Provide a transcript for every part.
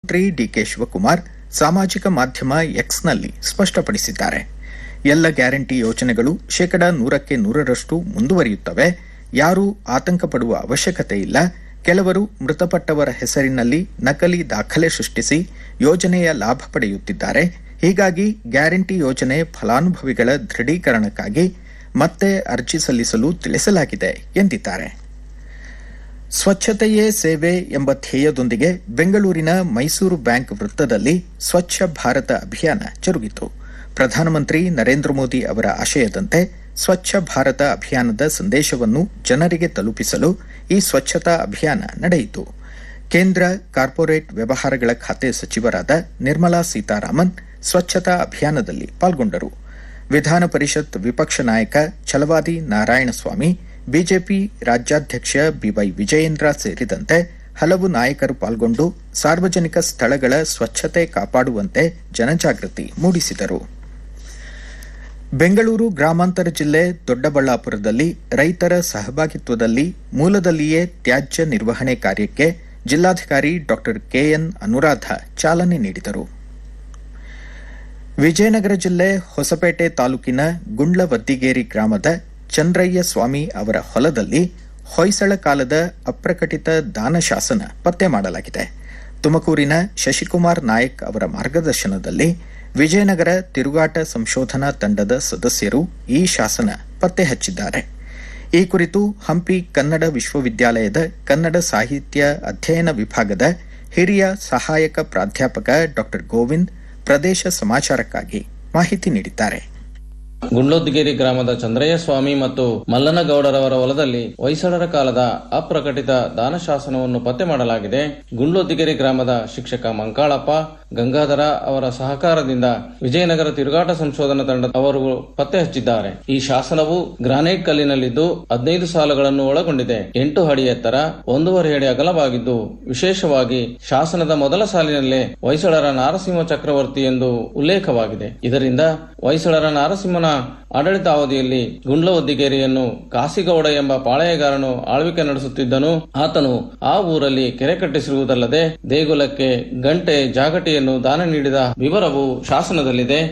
ಮುಖ್ಯಮಂತ್ರಿ ಡಿಕೆ ಶಿವಕುಮಾರ್ ಸಾಮಾಜಿಕ ಮಾಧ್ಯಮ ಎಕ್ಸ್ನಲ್ಲಿ ಸ್ಪಷ್ಟಪಡಿಸಿದ್ದಾರೆ ಎಲ್ಲ ಗ್ಯಾರಂಟಿ ಯೋಜನೆಗಳು ಶೇಕಡ ನೂರಕ್ಕೆ ನೂರರಷ್ಟು ಮುಂದುವರಿಯುತ್ತವೆ ಯಾರೂ ಆತಂಕ ಪಡುವ ಅವಶ್ಯಕತೆ ಇಲ್ಲ ಕೆಲವರು ಮೃತಪಟ್ಟವರ ಹೆಸರಿನಲ್ಲಿ ನಕಲಿ ದಾಖಲೆ ಸೃಷ್ಟಿಸಿ ಯೋಜನೆಯ ಲಾಭ ಪಡೆಯುತ್ತಿದ್ದಾರೆ ಹೀಗಾಗಿ ಗ್ಯಾರಂಟಿ ಯೋಜನೆ ಫಲಾನುಭವಿಗಳ ದೃಢೀಕರಣಕ್ಕಾಗಿ ಮತ್ತೆ ಅರ್ಜಿ ಸಲ್ಲಿಸಲು ತಿಳಿಸಲಾಗಿದೆ ಎಂದಿದ್ದಾರೆ ಸ್ವಚ್ಛತೆಯೇ ಸೇವೆ ಎಂಬ ಧ್ಯೇಯದೊಂದಿಗೆ ಬೆಂಗಳೂರಿನ ಮೈಸೂರು ಬ್ಯಾಂಕ್ ವೃತ್ತದಲ್ಲಿ ಸ್ವಚ್ಛ ಭಾರತ ಅಭಿಯಾನ ಜರುಗಿತು ಪ್ರಧಾನಮಂತ್ರಿ ನರೇಂದ್ರ ಮೋದಿ ಅವರ ಆಶಯದಂತೆ ಸ್ವಚ್ಛ ಭಾರತ ಅಭಿಯಾನದ ಸಂದೇಶವನ್ನು ಜನರಿಗೆ ತಲುಪಿಸಲು ಈ ಸ್ವಚ್ಛತಾ ಅಭಿಯಾನ ನಡೆಯಿತು ಕೇಂದ್ರ ಕಾರ್ಪೊರೇಟ್ ವ್ಯವಹಾರಗಳ ಖಾತೆ ಸಚಿವರಾದ ನಿರ್ಮಲಾ ಸೀತಾರಾಮನ್ ಸ್ವಚ್ಛತಾ ಅಭಿಯಾನದಲ್ಲಿ ಪಾಲ್ಗೊಂಡರು ವಿಧಾನ ಪರಿಷತ್ ವಿಪಕ್ಷ ನಾಯಕ ಛಲವಾದಿ ನಾರಾಯಣಸ್ವಾಮಿ ಬಿಜೆಪಿ ರಾಜ್ಯಾಧ್ಯಕ್ಷ ಬಿವೈ ವಿಜಯೇಂದ್ರ ಸೇರಿದಂತೆ ಹಲವು ನಾಯಕರು ಪಾಲ್ಗೊಂಡು ಸಾರ್ವಜನಿಕ ಸ್ಥಳಗಳ ಸ್ವಚ್ಛತೆ ಕಾಪಾಡುವಂತೆ ಜನಜಾಗೃತಿ ಮೂಡಿಸಿದರು ಬೆಂಗಳೂರು ಗ್ರಾಮಾಂತರ ಜಿಲ್ಲೆ ದೊಡ್ಡಬಳ್ಳಾಪುರದಲ್ಲಿ ರೈತರ ಸಹಭಾಗಿತ್ವದಲ್ಲಿ ಮೂಲದಲ್ಲಿಯೇ ತ್ಯಾಜ್ಯ ನಿರ್ವಹಣೆ ಕಾರ್ಯಕ್ಕೆ ಜಿಲ್ಲಾಧಿಕಾರಿ ಡಾ ಕೆಎನ್ ಅನುರಾಧ ಚಾಲನೆ ನೀಡಿದರು ವಿಜಯನಗರ ಜಿಲ್ಲೆ ಹೊಸಪೇಟೆ ತಾಲೂಕಿನ ಗುಂಡ್ಲವದ್ದಿಗೇರಿ ಗ್ರಾಮದ ಚಂದ್ರಯ್ಯ ಸ್ವಾಮಿ ಅವರ ಹೊಲದಲ್ಲಿ ಹೊಯ್ಸಳ ಕಾಲದ ಅಪ್ರಕಟಿತ ದಾನ ಶಾಸನ ಪತ್ತೆ ಮಾಡಲಾಗಿದೆ ತುಮಕೂರಿನ ಶಶಿಕುಮಾರ್ ನಾಯಕ್ ಅವರ ಮಾರ್ಗದರ್ಶನದಲ್ಲಿ ವಿಜಯನಗರ ತಿರುಗಾಟ ಸಂಶೋಧನಾ ತಂಡದ ಸದಸ್ಯರು ಈ ಶಾಸನ ಪತ್ತೆ ಹಚ್ಚಿದ್ದಾರೆ ಈ ಕುರಿತು ಹಂಪಿ ಕನ್ನಡ ವಿಶ್ವವಿದ್ಯಾಲಯದ ಕನ್ನಡ ಸಾಹಿತ್ಯ ಅಧ್ಯಯನ ವಿಭಾಗದ ಹಿರಿಯ ಸಹಾಯಕ ಪ್ರಾಧ್ಯಾಪಕ ಡಾ ಗೋವಿಂದ್ ಪ್ರದೇಶ ಸಮಾಚಾರಕ್ಕಾಗಿ ಮಾಹಿತಿ ನೀಡಿದ್ದಾರೆ ಗುಂಡ್ಲೋದ್ಗಿರಿ ಗ್ರಾಮದ ಚಂದ್ರಯ್ಯ ಸ್ವಾಮಿ ಮತ್ತು ಮಲ್ಲನಗೌಡರವರ ಹೊಲದಲ್ಲಿ ಹೊಯ್ಸಳರ ಕಾಲದ ಅಪ್ರಕಟಿತ ದಾನಶಾಸನವನ್ನು ಪತ್ತೆ ಮಾಡಲಾಗಿದೆ ಗುಂಡ್ಲೋದ್ಗಿರಿ ಗ್ರಾಮದ ಶಿಕ್ಷಕ ಮಂಕಾಳಪ್ಪ ಗಂಗಾಧರ ಅವರ ಸಹಕಾರದಿಂದ ವಿಜಯನಗರ ತಿರುಗಾಟ ಸಂಶೋಧನಾ ತಂಡ ಅವರು ಪತ್ತೆ ಹಚ್ಚಿದ್ದಾರೆ ಈ ಶಾಸನವು ಗ್ರಾನೈಟ್ ಕಲ್ಲಿನಲ್ಲಿದ್ದು ಹದಿನೈದು ಸಾಲುಗಳನ್ನು ಒಳಗೊಂಡಿದೆ ಎಂಟು ಅಡಿ ಎತ್ತರ ಒಂದೂವರೆ ಅಡಿ ಅಗಲವಾಗಿದ್ದು ವಿಶೇಷವಾಗಿ ಶಾಸನದ ಮೊದಲ ಸಾಲಿನಲ್ಲೇ ಹೊಯ್ಸಳರ ನಾರಸಿಂಹ ಚಕ್ರವರ್ತಿ ಎಂದು ಉಲ್ಲೇಖವಾಗಿದೆ ಇದರಿಂದ ಹೊಯ್ಸಳರ ನಾರಸಿಂಹನ ಆಡಳಿತಾವಧಿಯಲ್ಲಿ ಗುಂಡ್ಲವದ್ದಿಗೇರಿಯನ್ನು ಕಾಸಿಗೌಡ ಎಂಬ ಪಾಳೆಯಗಾರನು ಆಳ್ವಿಕೆ ನಡೆಸುತ್ತಿದ್ದನು ಆತನು ಆ ಊರಲ್ಲಿ ಕೆರೆ ಕಟ್ಟಿಸಿರುವುದಲ್ಲದೆ ದೇಗುಲಕ್ಕೆ ಗಂಟೆ ಜಾಗಟಿಯನ್ನು ದಾನ ನೀಡಿದ ವಿವರವು ಶಾಸನದಲ್ಲಿದೆ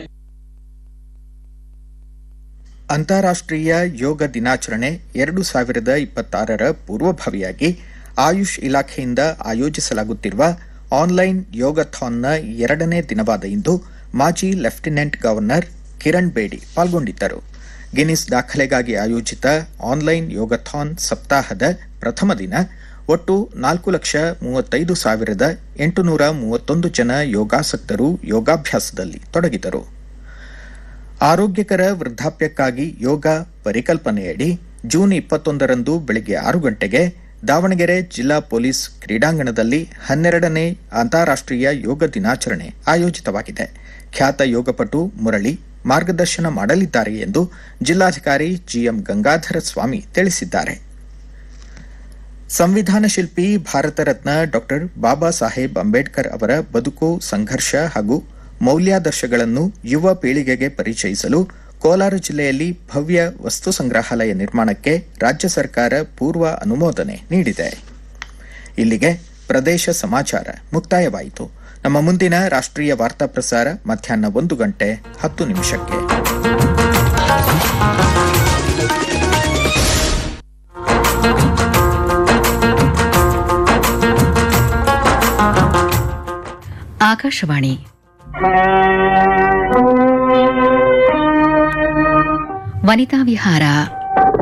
ಅಂತಾರಾಷ್ಟ್ರೀಯ ಯೋಗ ದಿನಾಚರಣೆ ಎರಡು ಸಾವಿರದ ಇಪ್ಪತ್ತಾರರ ಪೂರ್ವಭಾವಿಯಾಗಿ ಆಯುಷ್ ಇಲಾಖೆಯಿಂದ ಆಯೋಜಿಸಲಾಗುತ್ತಿರುವ ಆನ್ಲೈನ್ ಯೋಗಥಾನ್ನ ಎರಡನೇ ದಿನವಾದ ಇಂದು ಮಾಜಿ ಲೆಫ್ಟಿನೆಂಟ್ ಗವರ್ನರ್ ಕಿರಣ್ ಬೇಡಿ ಪಾಲ್ಗೊಂಡಿದ್ದರು ಗಿನ್ನಿಸ್ ದಾಖಲೆಗಾಗಿ ಆಯೋಜಿತ ಆನ್ಲೈನ್ ಯೋಗಥಾನ್ ಸಪ್ತಾಹದ ಪ್ರಥಮ ದಿನ ಒಟ್ಟು ನಾಲ್ಕು ಲಕ್ಷ ಮೂವತ್ತೈದು ಸಾವಿರದ ಎಂಟುನೂರ ಮೂವತ್ತೊಂದು ಜನ ಯೋಗಾಸಕ್ತರು ಯೋಗಾಭ್ಯಾಸದಲ್ಲಿ ತೊಡಗಿದರು ಆರೋಗ್ಯಕರ ವೃದ್ಧಾಪ್ಯಕ್ಕಾಗಿ ಯೋಗ ಪರಿಕಲ್ಪನೆಯಡಿ ಜೂನ್ ಇಪ್ಪತ್ತೊಂದರಂದು ಬೆಳಗ್ಗೆ ಆರು ಗಂಟೆಗೆ ದಾವಣಗೆರೆ ಜಿಲ್ಲಾ ಪೊಲೀಸ್ ಕ್ರೀಡಾಂಗಣದಲ್ಲಿ ಹನ್ನೆರಡನೇ ಅಂತಾರಾಷ್ಟ್ರೀಯ ಯೋಗ ದಿನಾಚರಣೆ ಆಯೋಜಿತವಾಗಿದೆ ಖ್ಯಾತ ಯೋಗಪಟು ಮುರಳಿ ಮಾರ್ಗದರ್ಶನ ಮಾಡಲಿದ್ದಾರೆ ಎಂದು ಜಿಲ್ಲಾಧಿಕಾರಿ ಜಿಎಂ ಗಂಗಾಧರ ಸ್ವಾಮಿ ತಿಳಿಸಿದ್ದಾರೆ ಸಂವಿಧಾನ ಶಿಲ್ಪಿ ಭಾರತ ರತ್ನ ಡಾ ಬಾಬಾ ಸಾಹೇಬ್ ಅಂಬೇಡ್ಕರ್ ಅವರ ಬದುಕು ಸಂಘರ್ಷ ಹಾಗೂ ಮೌಲ್ಯಾದರ್ಶಗಳನ್ನು ಯುವ ಪೀಳಿಗೆಗೆ ಪರಿಚಯಿಸಲು ಕೋಲಾರ ಜಿಲ್ಲೆಯಲ್ಲಿ ಭವ್ಯ ವಸ್ತು ಸಂಗ್ರಹಾಲಯ ನಿರ್ಮಾಣಕ್ಕೆ ರಾಜ್ಯ ಸರ್ಕಾರ ಪೂರ್ವ ಅನುಮೋದನೆ ನೀಡಿದೆ ಇಲ್ಲಿಗೆ ಪ್ರದೇಶ ಸಮಾಚಾರ ಮುಕ್ತಾಯವಾಯಿತು ನಮ್ಮ ಮುಂದಿನ ರಾಷ್ಟ್ರೀಯ ವಾರ್ತಾ ಪ್ರಸಾರ ಮಧ್ಯಾಹ್ನ ಒಂದು ಗಂಟೆ ಹತ್ತು ನಿಮಿಷಕ್ಕೆ ಆಕಾಶವಾಣಿ ವನಿತಾ ವಿಹಾರ